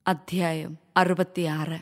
അധ്യായം അറുപത്തിയാറ്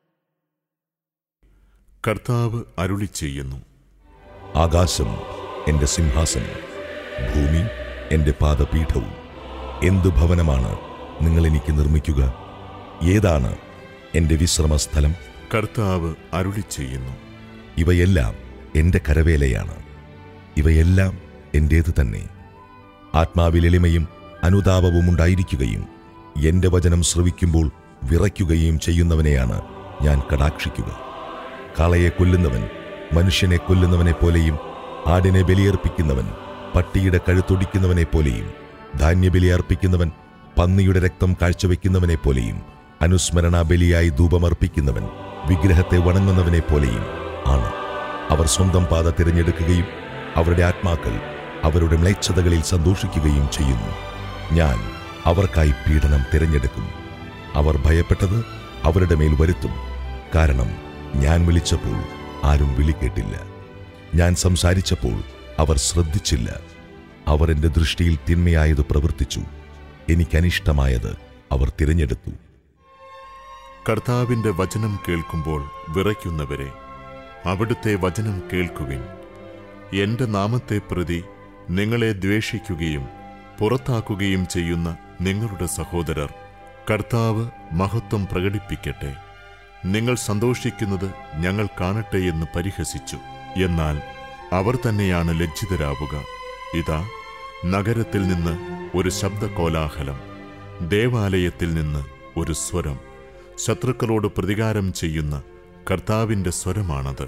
കർത്താവ് അരുളി ചെയ്യുന്നു ആകാശം എന്റെ സിംഹാസനം ഭൂമി എന്റെ പാദപീഠവും എന്തു ഭവനമാണ് നിങ്ങൾ എനിക്ക് നിർമ്മിക്കുക ഏതാണ് എന്റെ വിശ്രമസ്ഥലം കർത്താവ് അരുളി ചെയ്യുന്നു ഇവയെല്ലാം എന്റെ കരവേലയാണ് ഇവയെല്ലാം എന്റേത് തന്നെ ആത്മാവിൽ എളിമയും അനുതാപവും ഉണ്ടായിരിക്കുകയും എന്റെ വചനം ശ്രവിക്കുമ്പോൾ വിറയ്ക്കുകയും ചെയ്യുന്നവനെയാണ് ഞാൻ കടാക്ഷിക്കുക കാളയെ കൊല്ലുന്നവൻ മനുഷ്യനെ കൊല്ലുന്നവനെ പോലെയും ആടിനെ ബലിയർപ്പിക്കുന്നവൻ പട്ടിയുടെ കഴുത്തൊടിക്കുന്നവനെ പോലെയും ധാന്യബലി അർപ്പിക്കുന്നവൻ പന്നിയുടെ രക്തം കാഴ്ചവെക്കുന്നവനെ പോലെയും അനുസ്മരണ ബലിയായി ധൂപമർപ്പിക്കുന്നവൻ വിഗ്രഹത്തെ വണങ്ങുന്നവനെ പോലെയും ആണ് അവർ സ്വന്തം പാത തിരഞ്ഞെടുക്കുകയും അവരുടെ ആത്മാക്കൾ അവരുടെ മ്ലേച്ഛതകളിൽ സന്തോഷിക്കുകയും ചെയ്യുന്നു ഞാൻ അവർക്കായി പീഡനം തിരഞ്ഞെടുക്കും അവർ ഭയപ്പെട്ടത് അവരുടെ മേൽ വരുത്തും കാരണം ഞാൻ വിളിച്ചപ്പോൾ ആരും വിളി കേട്ടില്ല ഞാൻ സംസാരിച്ചപ്പോൾ അവർ ശ്രദ്ധിച്ചില്ല അവർ എന്റെ ദൃഷ്ടിയിൽ തിന്മയായത് പ്രവർത്തിച്ചു എനിക്കനിഷ്ടമായത് അവർ തിരഞ്ഞെടുത്തു കർത്താവിന്റെ വചനം കേൾക്കുമ്പോൾ വിറയ്ക്കുന്നവരെ അവിടുത്തെ വചനം കേൾക്കുവിൻ എന്റെ നാമത്തെ പ്രതി നിങ്ങളെ ദ്വേഷിക്കുകയും പുറത്താക്കുകയും ചെയ്യുന്ന നിങ്ങളുടെ സഹോദരർ കർത്താവ് മഹത്വം പ്രകടിപ്പിക്കട്ടെ നിങ്ങൾ സന്തോഷിക്കുന്നത് ഞങ്ങൾ കാണട്ടെ എന്ന് പരിഹസിച്ചു എന്നാൽ അവർ തന്നെയാണ് ലജ്ജിതരാവുക ഇതാ നഗരത്തിൽ നിന്ന് ഒരു ശബ്ദകോലാഹലം ദേവാലയത്തിൽ നിന്ന് ഒരു സ്വരം ശത്രുക്കളോട് പ്രതികാരം ചെയ്യുന്ന കർത്താവിന്റെ സ്വരമാണത്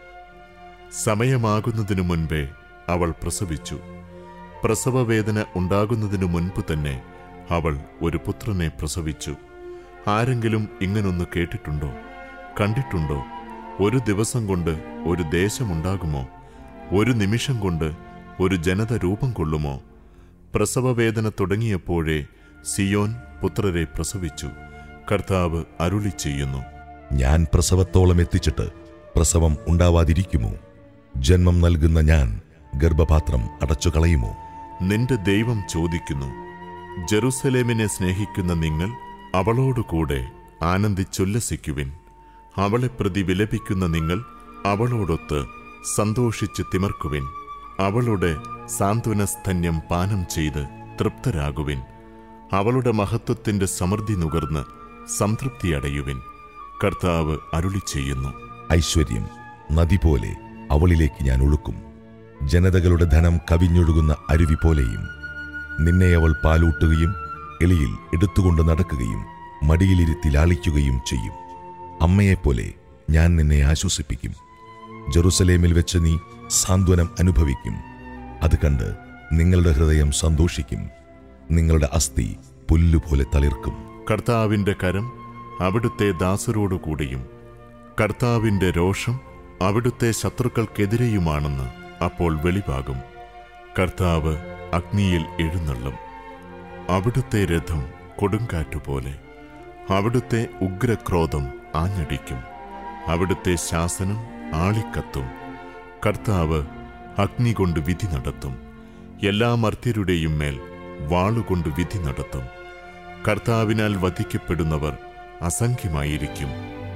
സമയമാകുന്നതിനു മുൻപേ അവൾ പ്രസവിച്ചു പ്രസവവേദന ഉണ്ടാകുന്നതിനു മുൻപ് തന്നെ അവൾ ഒരു പുത്രനെ പ്രസവിച്ചു ആരെങ്കിലും ഇങ്ങനൊന്ന് കേട്ടിട്ടുണ്ടോ കണ്ടിട്ടുണ്ടോ ഒരു ദിവസം കൊണ്ട് ഒരു ദേശമുണ്ടാകുമോ ഒരു നിമിഷം കൊണ്ട് ഒരു ജനത രൂപം കൊള്ളുമോ പ്രസവവേദന തുടങ്ങിയപ്പോഴേ സിയോൻ പുത്രരെ പ്രസവിച്ചു കർത്താവ് അരുളി ചെയ്യുന്നു ഞാൻ പ്രസവത്തോളം എത്തിച്ചിട്ട് പ്രസവം ഉണ്ടാവാതിരിക്കുമോ ജന്മം നൽകുന്ന ഞാൻ ഗർഭപാത്രം അടച്ചു കളയുമോ നിന്റെ ദൈവം ചോദിക്കുന്നു ജെറുസലേമിനെ സ്നേഹിക്കുന്ന നിങ്ങൾ അവളോടുകൂടെ ആനന്ദിച്ചുല്ലസിക്കുവിൻ അവളെ പ്രതി വിലപിക്കുന്ന നിങ്ങൾ അവളോടൊത്ത് സന്തോഷിച്ച് തിമർക്കുവിൻ അവളുടെ സാന്ത്വനസ്തന്യം പാനം ചെയ്ത് തൃപ്തരാകുവിൻ അവളുടെ മഹത്വത്തിന്റെ സമൃദ്ധി നുകർന്ന് സംതൃപ്തിയടയുവിൻ കർത്താവ് അരുളി ചെയ്യുന്നു ഐശ്വര്യം നദി പോലെ അവളിലേക്ക് ഞാൻ ഒഴുക്കും ജനതകളുടെ ധനം കവിഞ്ഞൊഴുകുന്ന അരുവി പോലെയും നിന്നെ അവൾ പാലൂട്ടുകയും എളിയിൽ എടുത്തുകൊണ്ട് നടക്കുകയും മടിയിലിരുത്തി ലാളിക്കുകയും ചെയ്യും അമ്മയെപ്പോലെ ഞാൻ നിന്നെ ആശ്വസിപ്പിക്കും ജെറുസലേമിൽ വെച്ച് നീ സാന്ത്വനം അനുഭവിക്കും അത് കണ്ട് നിങ്ങളുടെ ഹൃദയം സന്തോഷിക്കും നിങ്ങളുടെ അസ്ഥി പുല്ലുപോലെ തളിർക്കും കർത്താവിന്റെ കരം അവിടുത്തെ ദാസരോടുകൂടിയും കർത്താവിന്റെ രോഷം അവിടുത്തെ ശത്രുക്കൾക്കെതിരെയുമാണെന്ന് അപ്പോൾ വെളിവാകും കർത്താവ് അഗ്നിയിൽ എഴുന്നള്ളും അവിടുത്തെ രഥം കൊടുങ്കാറ്റുപോലെ അവിടുത്തെ ഉഗ്രക്രോധം ആഞ്ഞടിക്കും അവിടുത്തെ ശാസനം ആളിക്കത്തും കർത്താവ് അഗ്നി കൊണ്ട് വിധി നടത്തും എല്ലാ മർത്യരുടെയും മേൽ വാളുകൊണ്ട് വിധി നടത്തും കർത്താവിനാൽ വധിക്കപ്പെടുന്നവർ അസംഖ്യമായിരിക്കും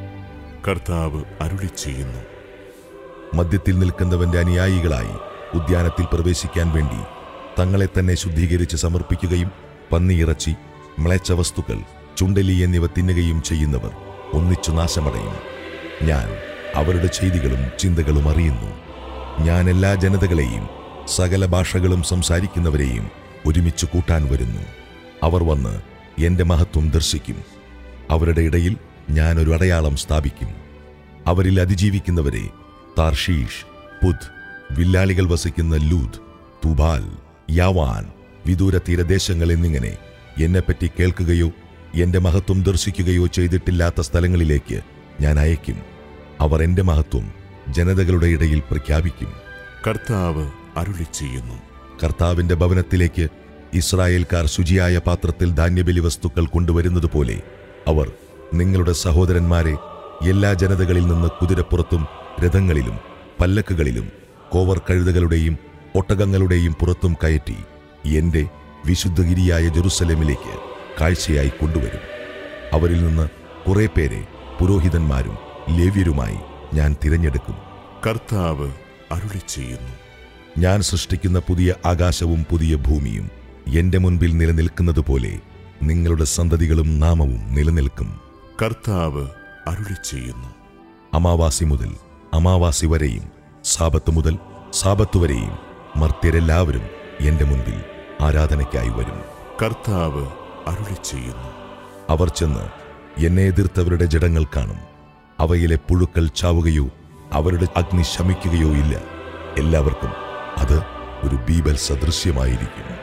കർത്താവ് അരുളി ചെയ്യുന്നു മധ്യത്തിൽ നിൽക്കുന്നവന്റെ അനുയായികളായി ഉദ്യാനത്തിൽ പ്രവേശിക്കാൻ വേണ്ടി തങ്ങളെ തന്നെ ശുദ്ധീകരിച്ച് സമർപ്പിക്കുകയും പന്നിയിറച്ചി മ്ലേച്ഛ വസ്തുക്കൾ ചുണ്ടലി എന്നിവ തിന്നുകയും ചെയ്യുന്നവർ ഒന്നിച്ചു നാശമടയും ഞാൻ അവരുടെ ചെയ്തികളും ചിന്തകളും അറിയുന്നു ഞാൻ എല്ലാ ജനതകളെയും സകല ഭാഷകളും സംസാരിക്കുന്നവരെയും ഒരുമിച്ച് കൂട്ടാൻ വരുന്നു അവർ വന്ന് എന്റെ മഹത്വം ദർശിക്കും അവരുടെ ഇടയിൽ ഞാൻ ഒരു അടയാളം സ്ഥാപിക്കും അവരിൽ അതിജീവിക്കുന്നവരെ താർഷീഷ് പുത് വില്ലാളികൾ വസിക്കുന്ന ലൂദ് തുബാൽ യാവാൻ വിദൂര തീരദേശങ്ങൾ എന്നിങ്ങനെ എന്നെപ്പറ്റി കേൾക്കുകയോ എന്റെ മഹത്വം ദർശിക്കുകയോ ചെയ്തിട്ടില്ലാത്ത സ്ഥലങ്ങളിലേക്ക് ഞാൻ അയക്കും അവർ എന്റെ മഹത്വം ജനതകളുടെ ഇടയിൽ പ്രഖ്യാപിക്കും കർത്താവ് അരുളി ചെയ്യുന്നു കർത്താവിന്റെ ഭവനത്തിലേക്ക് ഇസ്രായേൽക്കാർ ശുചിയായ പാത്രത്തിൽ ധാന്യബലി വസ്തുക്കൾ കൊണ്ടുവരുന്നതുപോലെ അവർ നിങ്ങളുടെ സഹോദരന്മാരെ എല്ലാ ജനതകളിൽ നിന്ന് കുതിരപ്പുറത്തും രഥങ്ങളിലും പല്ലക്കുകളിലും കോവർ കഴുതകളുടെയും ഒട്ടകങ്ങളുടെയും പുറത്തും കയറ്റി എന്റെ വിശുദ്ധഗിരിയായ ജെറുസലേമിലേക്ക് കാഴ്ചയായി കൊണ്ടുവരും അവരിൽ നിന്ന് കുറെ പേരെ പുരോഹിതന്മാരും ലേവ്യരുമായി ഞാൻ തിരഞ്ഞെടുക്കും കർത്താവ് അരുളി ചെയ്യുന്നു ഞാൻ സൃഷ്ടിക്കുന്ന പുതിയ ആകാശവും പുതിയ ഭൂമിയും എന്റെ മുൻപിൽ നിലനിൽക്കുന്നത് പോലെ നിങ്ങളുടെ സന്തതികളും നാമവും നിലനിൽക്കും കർത്താവ് അരുളി ചെയ്യുന്നു അമാവാസി മുതൽ അമാവാസി വരെയും സാപത്ത് മുതൽ സാപത്ത് വരെയും മർത്യരെല്ലാവരും എന്റെ മുൻപിൽ ആരാധനയ്ക്കായി വരും കർത്താവ് അരുളി ചെയ്യുന്നു അവർ ചെന്ന് എന്നെ എതിർത്തവരുടെ ജഡങ്ങൾ കാണും അവയിലെ പുഴുക്കൾ ചാവുകയോ അവരുടെ അഗ്നി ശമിക്കുകയോ ഇല്ല എല്ലാവർക്കും അത് ഒരു ബീബൽ സദൃശ്യമായിരിക്കും